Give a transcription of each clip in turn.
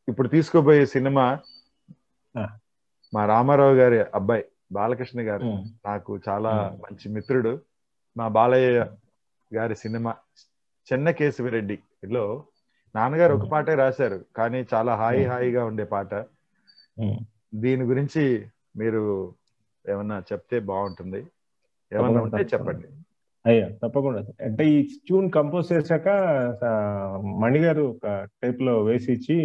ఇప్పుడు తీసుకోబోయే సినిమా ఆ. మా రామారావు గారి అబ్బాయి బాలకృష్ణ గారు ఉమ్, నాకు చాలా ఉమ్. మంచి మిత్రుడు మా బాలయ్య గారి సినిమా చెన్న కేశవిరెడ్డిలో నాన్నగారు ఒక ఉమ్. పాటే రాశారు కానీ చాలా హాయి ఉమ్. హాయిగా ఉండే పాట ఉమ్. దీని గురించి మీరు ఏమన్నా చెప్తే బాగుంటుంది ఏమన్నా ఉంటే చెప్పండి అయ్యా తప్పకుండా అంటే ఈ ట్యూన్ కంపోజ్ చేశాక ఆ, మణి గారు ఒక టైప్ లో వేసి ఇచ్చి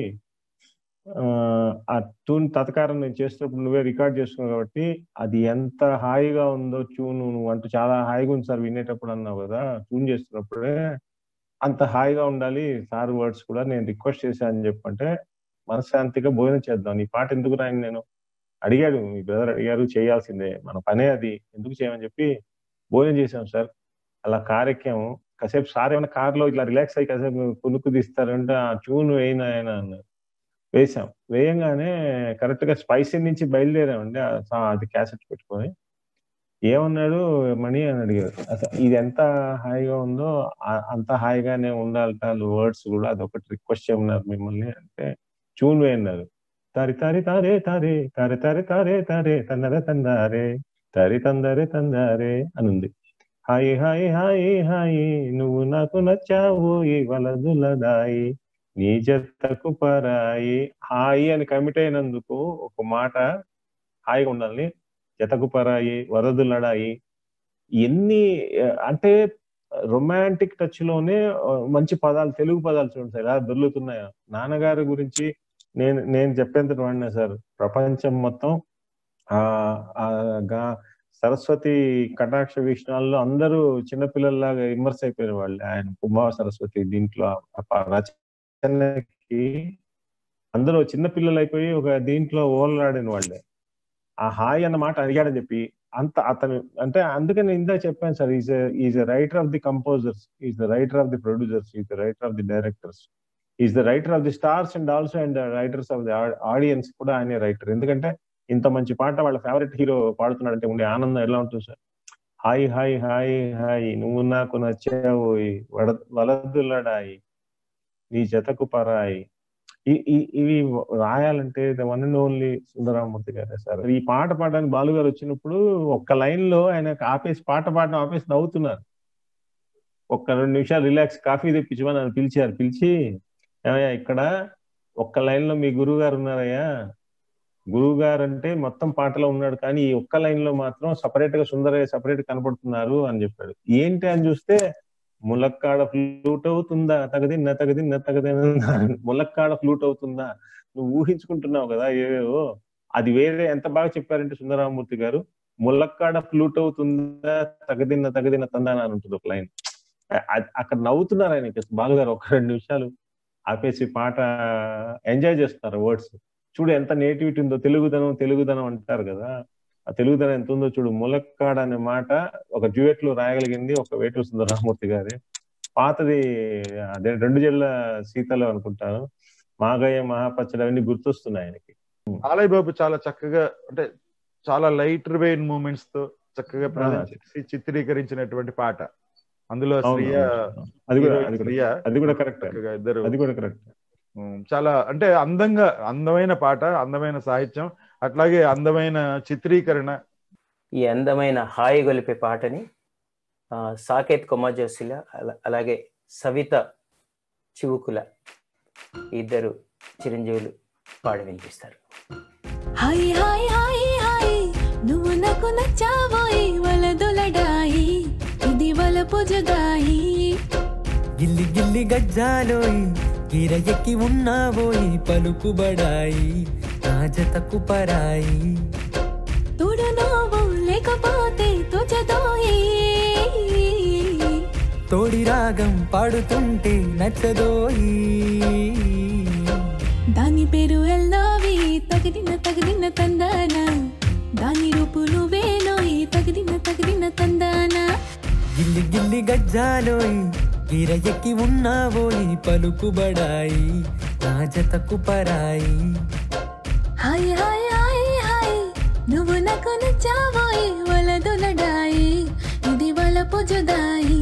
ఆ, ఆ ట్యూన్ తతకారం నేను చేస్తున్నప్పుడు నువ్వే రికార్డ్ చేసుకున్నావు కాబట్టి అది ఎంత హాయిగా ఉందో ట్యూన్ నువ్వు అంటూ చాలా హాయిగా ఉంది సార్ వినేటప్పుడు అన్నావు కదా ట్యూన్ చేస్తున్నప్పుడే అంత హాయిగా ఉండాలి సార్ వర్డ్స్ కూడా నేను రిక్వెస్ట్ చేశాను అని చెప్పంటే మనశ్శాంతిగా భోజనం చేద్దాం ఈ పాట ఎందుకు రాయను నేను అడిగాడు మీ బ్రదర్ అడిగారు చేయాల్సిందే మన పనే అది ఎందుకు చేయమని చెప్పి భోజనం చేశాం సార్ అలా కార్ ఎక్కాము కాసేపు సార్ ఏమైనా కార్ లో ఇట్లా రిలాక్స్ అయ్యి కాసేపు కొనుక్కు తీస్తారంటే ఆ ట్యూన్ వేయిన ఆయన అన్నారు వేసాం వేయంగానే కరెక్ట్ గా స్పైసీ నుంచి బయలుదేరామండి ఆ సా- అది క్యాసెట్ పెట్టుకొని ఏమన్నాడు మణి అని అడిగారు అసలు ఇది ఎంత హాయిగా ఉందో ఆ- అంత హాయిగానే ఉండాలట వర్డ్స్ కూడా అదొకటి రిక్వెస్ట్ చేయమన్నారు మిమ్మల్ని అంటే ట్యూన్ వేయన్నారు తారి తారి తారే తారే తారే తారే తారే తారే తన్నరే తందారే తరి తందరే తందారే అని ఉంది హాయి హాయి హాయి హాయి నువ్వు నాకు నచ్చావు ఈ వలదులదాయి నీ జతకు పరాయి హాయి అని కమిట్ అయినందుకు ఒక మాట హాయిగా ఉండాలి జతకు పరాయి వరదులడాయి ఎన్ని ఆ, అంటే రొమాంటిక్ టచ్ లోనే ఆ, మంచి పదాలు తెలుగు పదాలు చూడండి సార్ ఎలా దొర్లుతున్నాయో నాన్నగారి గురించి నేను నేను చెప్పేంత వాడినా సార్ ప్రపంచం మొత్తం ఆ ఆ గా- సరస్వతి కటాక్ష వీక్షణాల్లో అందరూ చిన్నపిల్లల్లాగా ఇమ్మర్స్ అయిపోయిన వాళ్ళు ఆయన కుమార సరస్వతి దీంట్లో ఆ ప- రచనకి అందరూ చిన్న పిల్లలు అయిపోయి ఒక దీంట్లో ఓలలాడిన వాళ్ళే ఆ హాయ్ అన్న మాట అడిగాడని చెప్పి అంత అతను అంటే అందుకని నేను ఇందా చెప్పాను sir is is writer of the composers is the writer of the producers is the writer of the directors is the writer of the stars and also and writers of the audience కూడా ఆయనే writer ఎందుకంటే ఇంత మంచి పాట వాళ్ళ favourite hero పాడుతున్నాడంటే ఉండే ఆనందం ఎలా ఉంటుంది sir hi hi hi hi నువ్వు నాకు నచ్చావు వడ వలదులడాయి నీ జతకు పరాయి ఈ- ఈ- ఇవి రాయాలంటే the one and only Sundaramurthy గారే సార్ ఈ పాట పాడడానికి బాలు గారు వచ్చినప్పుడు ఒక్క లైన్ లో ఆయన ఆపేసి పాట పాడడం ఆపేసి నవ్వుతున్నారు ఒక్క రెండు నిమిషాలు రిలాక్స్ కాఫీ తెప్పించమని నన్ను పిలిచారు పిలిచి ఏమయ్యా ఇక్కడ ఒక్క లైన్ లో మీ గురువు గారు ఉన్నారయ్యా గురువు గారు అంటే మొత్తం పాటలో ఉన్నాడు కానీ ఈ ఒక్క లైన్ లో మాత్రం సపరేట్ గా సుందరయ్య సపరేట్ కనపడుతున్నారు అని చెప్పాడు ఏంటి అని చూస్తే ములక్కాడ ఫ్లూట్ అవుతుందా తగదిన్న తగదిన్న తగదిన్న ములక్కాడ ఫ్లూట్ అవుతుందా నువ్వు ఊహించుకుంటున్నావు కదా ఏవేవో అది వేరే ఎంత బాగా చెప్పారంటే సుందరరామూర్తి గారు ములక్కాడ ఫ్లూట్ అవుతుందా తగదిన్న తగదిన్న తందాన అని ఉంటుంది ఒక లైన్ అక్కడ నవ్వుతున్నారు ఆయన బాలు గారు ఒక రెండు నిమిషాలు ఆపేసి పాట ఎంజాయ్ చేస్తున్నారు వర్డ్స్ చూడు ఎంత నేటివిటీ ఉందో తెలుగుదనం తెలుగుదనం అంటారు కదా ఆ తెలుగుదనం ఎంత ఉందో చూడు ములక్కాడ అనే మాట ఒక డ్యూయట్ లో రాయగలిగింది ఒక వేటూరు సుందరరామూర్తి గారి పాతది అదే రెండు జిల్లా సీతలు అనుకుంటాను మాగయ్య మహాపచ్చడి అవన్నీ గుర్తొస్తున్నాయి ఆయనకి ఆలయ్ బాబు చాలా చక్కగా అంటే చాలా లైట్ వెయిన్ మూమెంట్స్ తో చక్కగా ప్రజెంట్ చేసి చిత్రీకరించినటువంటి పాట అందులో అవును, శ్రీయ అవును. అది కూడా అది కూడా శ్రీయ అది కూడా కరెక్ట్ చక్కగా ఇద్దరు అది కూడా కరెక్ట్ ఉమ్, చాలా అంటే అందంగా అందమైన పాట అందమైన సాహిత్యం అట్లాగే అందమైన చిత్రీకరణ ఈ అందమైన హాయి గొలిపే పాటని ఆ, సాకేత్ కొమ్మజోసిల అలా- అలాగే సవిత చివుకుల ఇద్దరు చిరంజీవులు పాడి వినిపిస్తారు హాయ్ హాయ్ హాయ్ హాయ్ నువ్వు నాకు నచ్చావోయ్ వలదొలడాయి ఇది వలపు జుదాయి గిల్లి గిల్లి గజ్జాలోయి కీర ఎక్కి ఉన్నావోయి పలుకుబడాయి నా జతకు పరాయి తోడు నువ్వు లేకపోతే తోచదోయి తోడి రాగం పాడుతుంటే నచ్చదోయి దాని పేరు ఎల్లోవి తగదిన తగదిన తందాన దాని రూపులు వేలోయి తగదిన తగదిన తందాన గిల్లి గిల్లి గజ్జాలోయి కీర ఎక్కి ఉన్నావోయి పలుకుబడాయి నా జతకు పరాయి హాయ్ హాయ్ హాయ్ హాయ్ నువ్వు నాకు నచ్చావోయ్ వలదొలడాయి ఇది వలపు జుదాయి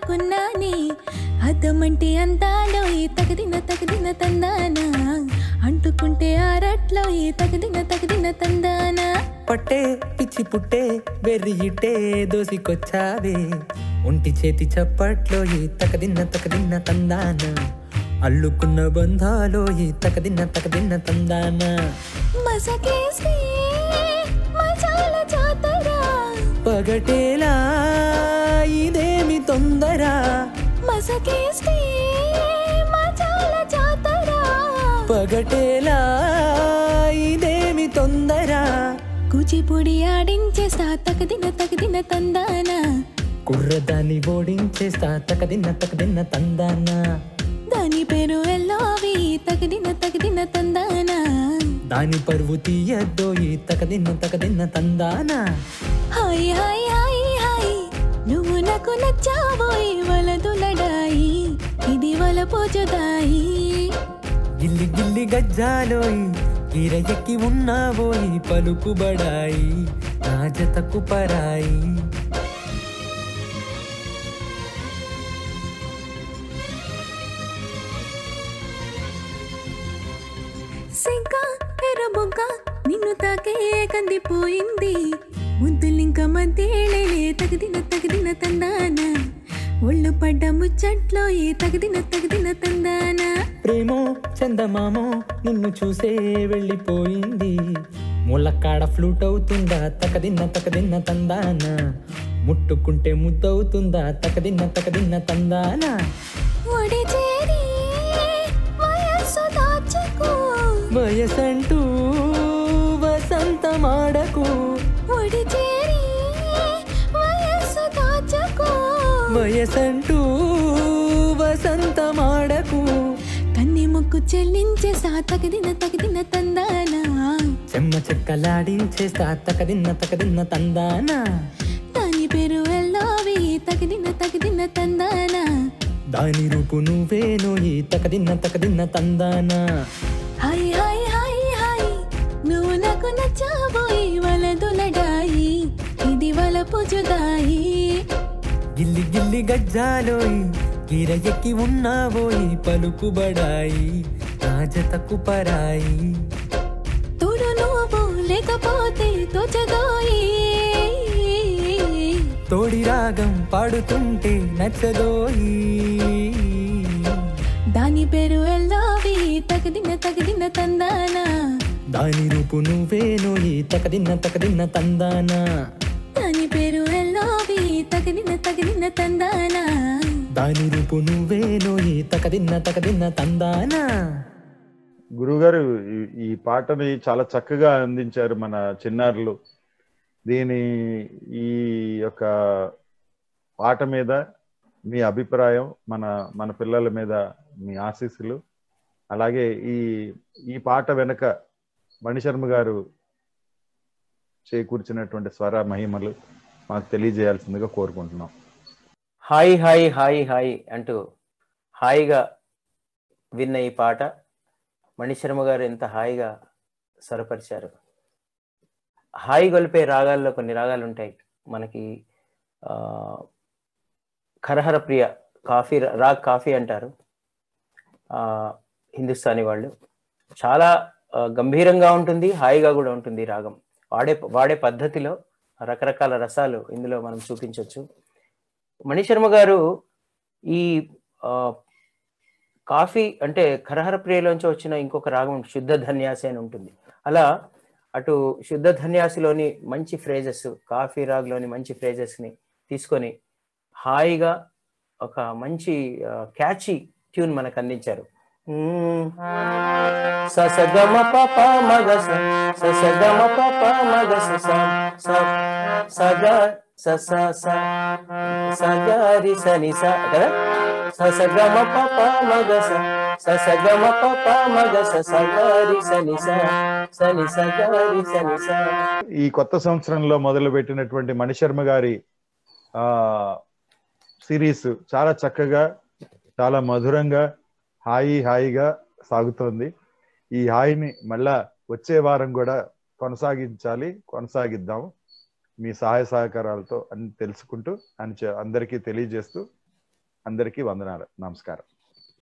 అనుకున్నానే అద్దమంటే అందాలో ఈ తగదిన తగదిన తందాన అంటుకుంటే ఆరట్లో ఈ తగదిన తగదిన తందాన పట్టే పిచ్చి పుట్టే వెర్రి ఇట్టే దోసికొచ్చావే ఒంటి చేతి చప్పట్లో ఈ తకదిన్న తకదిన్న తందాన అల్లుకున్న బంధాలో ఈ తకదిన్న తకదిన్న తందాన మసకేస్తే మజాల జాతరా పగటేలా ఇదేమి తొందర మసకేస్తే మజాల జాతరా పగటేలా ఇదేమి తొందర కూచిపూడి ఆడించేస్తా తగదిన తగదిన తందాన కుర్రదాన్ని ఓడించేస్తా తకదిన్న తకదిన్న తందాన దాని పేరు ఎల్లోవి తగదిన తగదిన తందాన దాని పరువు తీయద్దోయి తకదిన్న తకదిన్న తందాన హాయ్ హాయ్ హాయ్ హాయ్ నువ్వు నాకు నచ్చావోయ్ వలదులడాయి ఇది వల పోజుదాయి గిల్లి గిల్లి గజ్జాలోయి ఈర ఎక్కి ఉన్నావోయి పలుకుబడాయి నా జతకు పరాయి సింక ఎర్రబొగ్గ నిన్ను తాకే కందిపోయింది ముద్దులింక మధ్యేళే తగదిన తగదిన తందాన ఒళ్ళు పడ్డ ముచ్చట్లో ఏ తగదిన తగదిన తందాన ప్రేమో చందమామో నిన్ను చూసే వెళ్ళిపోయింది ములక్కాడ ఫ్లూట్ అవుతుందా తకదిన్న తకదిన్న తందాన ముట్టుకుంటే ముద్దవుతుందా తకదిన్న తకదిన్న తందాన ఒడి చేరి వయస్సు దాచుకో వయసంటూ వసంతమాడకు ఒడి చేరి వయస్సు దాచుకో వయసంటూ వసంతమాడకు కన్ని ముక్కు చెల్లించే సా తగదిన తగదిన తందాన చెమ్మ చెక్కలాడించేస్తా తకదిన్న తకదిన్న తందాన దాని పేరు ఎల్లోవి తగదిన తగదిన తందాన దాని రూపు నువ్వేనోయి తకదిన్న తకదిన్న తందాన హాయ్ హాయ్ హాయ్ హాయ్ నువ్వు నాకు నచ్చాబోయి వలదులడాయి ఇది వల పుజుదాయి గిల్లి గిల్లి గజ్జాలోయి ఈర ఎక్కి ఉన్నావోయి పలుకుబడాయి నా జతకు పరాయి తోడు నువ్వు లేకపోతే తోచదోయి తోడి రాగం పాడుతుంటే నచ్చదోయి దాని పేరు ఎల్లోవి తగదిన తగదిన తందాన దాని రూపు నువ్వేనోయి తకదిన్న తకదిన్న తందాన దాని పేరు ఎల్లోవి తగదిన తగదిన తందాన దాని రూపు నువ్వేనోయి తకదిన్న తకదిన్న తందాన గురుగారు ఈ- ఈ పాటని చాలా చక్కగా అందించారు మన చిన్నారులు దీని ఈ యొక్క పాట మీద మీ అభిప్రాయం మన మన పిల్లల మీద మీ ఆశీస్సులు అలాగే ఈ ఈ పాట వెనుక మణిశర్మ గారు చేకూర్చినటువంటి స్వర మహిమలు మాకు తెలియజేయాల్సిందిగా కోరుకుంటున్నాం హాయ్ హాయ్ హాయ్ హాయ్ అంటూ హాయిగా విన్న ఈ పాట మణిశర్మ గారు ఎంత హాయిగా స్వరపరిచారు హాయి గొలిపే రాగాల్లో కొన్ని రాగాలు ఉంటాయి మనకి ఆ, ఖరహర ప్రియ కాఫీ రాగ్ కాఫీ అంటారు ఆ, హిందుస్థానీ వాళ్ళు చాలా ఆ, గంభీరంగా ఉంటుంది హాయిగా కూడా ఉంటుంది ఈ రాగం వాడే వాడే పద్ధతిలో రకరకాల రసాలు ఇందులో మనం చూపించవచ్చు మణిశర్మ గారు ఈ ఆ, కాఫీ అంటే ఖరహర ప్రియలోంచి వచ్చిన ఇంకొక రాగం శుద్ధ ధన్యాసి అని ఉంటుంది అలా అటు శుద్ధ ధన్యాసిలోని మంచి ఫ్రేజెస్ కాఫీ రాగ్లోని మంచి ఫ్రేజెస్ ని తీసుకొని హాయిగా ఒక మంచి క్యాచీ ట్యూన్ మనకు అందించారు మ్మ్. స స గ మ ప ప మ గ స స స గ మ ప ప మ గ స స స స గ స స స స గ రి స ని స కదా స స గ మ ప ప మ గ స స స గ మ ప ప మ గ స స గ రి స ని స స ని స గ రి స ని స ఈ కొత్త సంవత్సరంలో మొదలు పెట్టినటువంటి మణిశర్మ గారి ఆ సిరీస్ చాలా చక్కగా చాలా మధురంగా హాయి హాయిగా సాగుతోంది ఈ హాయిని మళ్ళా వచ్చే వారం కూడా కొనసాగించాలి కొనసాగిద్దాం మీ సహాయ సహకారాలతో అని తెలుసుకుంటూ అని చె- అందరికీ తెలియజేస్తూ అందరికీ వందనాలు నమస్కారం